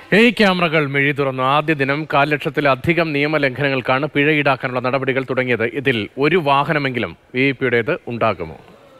A ക്യാമറകൾ മിഴി തുറന്നു ആദ്യ ദിനം കാൽ ലക്ഷത്തിലധികം നിയമലംഘനങ്ങൾക്കാണ് പിഴ ഈടാക്കാനുള്ള നടപടികൾ തുടങ്ങിയത് ഇതിൽ ഒരു വാഹനമെങ്കിലും വി ഐ പിയുടേത് ഉണ്ടാകുമോ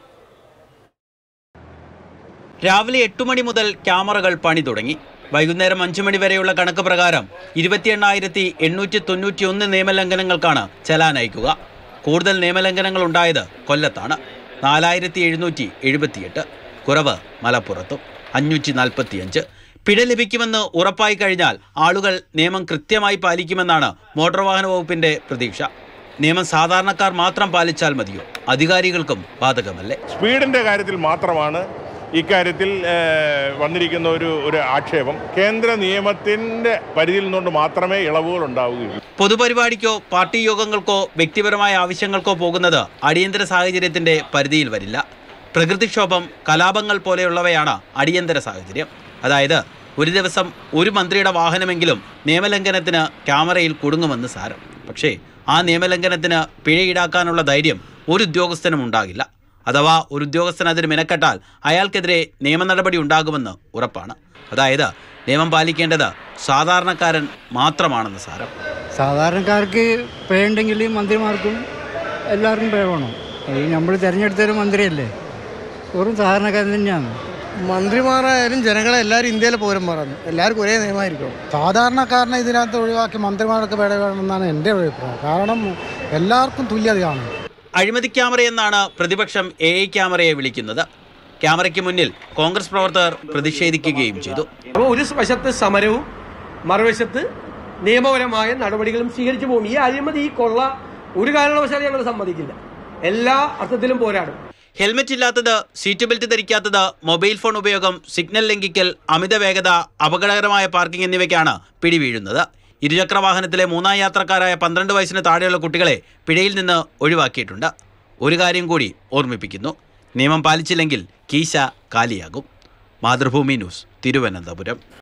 രാവിലെ എട്ട് മണി മുതൽ ക്യാമറകൾ പണി തുടങ്ങി വൈകുന്നേരം അഞ്ചു മണി വരെയുള്ള കണക്ക് പ്രകാരം ഇരുപത്തി എണ്ണായിരത്തി എണ്ണൂറ്റി തൊണ്ണൂറ്റി ഒന്ന് നിയമലംഘനങ്ങൾക്കാണ് ചലാൻ അയക്കുക കൂടുതൽ നിയമലംഘനങ്ങൾ ഉണ്ടായത് കൊല്ലത്താണ് നാലായിരത്തി എഴുന്നൂറ്റി എഴുപത്തിയെട്ട് കുറവ് മലപ്പുറത്തും അഞ്ഞൂറ്റി നാൽപ്പത്തിയഞ്ച് പിഴ ലഭിക്കുമെന്ന് ഉറപ്പായി കഴിഞ്ഞാൽ ആളുകൾ നിയമം കൃത്യമായി പാലിക്കുമെന്നാണ് മോട്ടോർ വാഹന വകുപ്പിന്റെ പ്രതീക്ഷ നിയമം സാധാരണക്കാർ മാത്രം പാലിച്ചാൽ മതിയോ അധികാരികൾക്കും ബാധകമല്ലേ സ്പീഡിൻ്റെ കാര്യത്തിൽ മാത്രമാണ് ഇക്കാര്യത്തിൽ ഏഹ്, വന്നിരിക്കുന്ന ഒരു ഒരു ആക്ഷേപം കേന്ദ്ര നിയമത്തിൻ്റെ പരിധിയിൽ നിന്നുകൊണ്ട് മാത്രമേ ഇളവുകൾ ഉണ്ടാവുകയുള്ളൂ പൊതുപരിപാടിക്കോ പാർട്ടി യോഗങ്ങൾക്കോ വ്യക്തിപരമായ ആവശ്യങ്ങൾക്കോ പോകുന്നത് അടിയന്തര സാഹചര്യത്തിന്റെ പരിധിയിൽ വരില്ല പ്രകൃതിക്ഷോഭം കലാപങ്ങൾ പോലെയുള്ളവയാണ് അടിയന്തര സാഹചര്യം അതായത് ഒരു ദിവസം ഒരു മന്ത്രിയുടെ വാഹനമെങ്കിലും നിയമലംഘനത്തിന് ക്യാമറയിൽ കുടുങ്ങുമെന്ന് സാരം പക്ഷേ ആ നിയമലംഘനത്തിന് പിഴ ഈടാക്കാനുള്ള ധൈര്യം ഒരു ഉദ്യോഗസ്ഥനും ഉണ്ടാകില്ല അഥവാ ഒരു ഉദ്യോഗസ്ഥൻ അതിന് മെനക്കെട്ടാൽ അയാൾക്കെതിരെ നിയമ നടപടി ഉണ്ടാകുമെന്ന് ഉറപ്പാണ് അതായത് നിയമം പാലിക്കേണ്ടത് സാധാരണക്കാരൻ മാത്രമാണെന്ന് സാരം സാധാരണക്കാർക്ക് പേ ഉണ്ടെങ്കിൽ മന്ത്രിമാർക്കും എല്ലാവർക്കും പേ വേണം ഈ നമ്മൾ തിരഞ്ഞെടുത്തൊരു മന്ത്രിയല്ലേ വെറും സാധാരണക്കാരൻ തന്നെയാണ് മന്ത്രിമാരായാലും ജനങ്ങളെ എല്ലാവരും ഇന്ത്യയിലെ പൗരന്മാരാണ് എല്ലാവർക്കും ഒരേ നിയമമായിരിക്കും സാധാരണക്കാരനെ ഇതിനകത്ത് ഒഴിവാക്കി മന്ത്രിമാരൊക്കെ വേണ്ട വേണമെന്നാണ് എൻ്റെ അഭിപ്രായം കാരണം എല്ലാവർക്കും തുല്യതയാണ് അഴിമതി ക്യാമറ എന്നാണ് പ്രതിപക്ഷം എ ഐ ക്യാമറയെ വിളിക്കുന്നത് ക്യാമറയ്ക്ക് മുന്നിൽ കോൺഗ്രസ് പ്രവർത്തകർ പ്രതിഷേധിക്കുകയും ചെയ്തു അപ്പോൾ ഒരു വശത്ത് സമരവും മറുവശത്ത് നിയമപരമായ നടപടികളും സ്വീകരിച്ചു പോകും ഈ അഴിമതി ഈ കൊള്ള ഒരു കാരണവശാലും ഞങ്ങൾ സമ്മതിക്കില്ല എല്ലാ അർത്ഥത്തിലും പോരാടും ഹെൽമറ്റ് ഇല്ലാത്തത് സീറ്റ് ബെൽറ്റ് ധരിക്കാത്തത് മൊബൈൽ ഫോൺ ഉപയോഗം സിഗ്നൽ ലംഘിക്കൽ അമിത വേഗത അപകടകരമായ പാർക്കിംഗ് എന്നിവയ്ക്കാണ് പിടിവീഴുന്നത് ഇരുചക്ര വാഹനത്തിലെ മൂന്നാം യാത്രക്കാരായ പന്ത്രണ്ട് വയസ്സിന് താഴെയുള്ള കുട്ടികളെ പിഴയിൽ നിന്ന് ഒഴിവാക്കിയിട്ടുണ്ട് ഒരു കാര്യം കൂടി ഓർമ്മിപ്പിക്കുന്നു നിയമം പാലിച്ചില്ലെങ്കിൽ കീശ കാലിയാകും മാതൃഭൂമി ന്യൂസ് തിരുവനന്തപുരം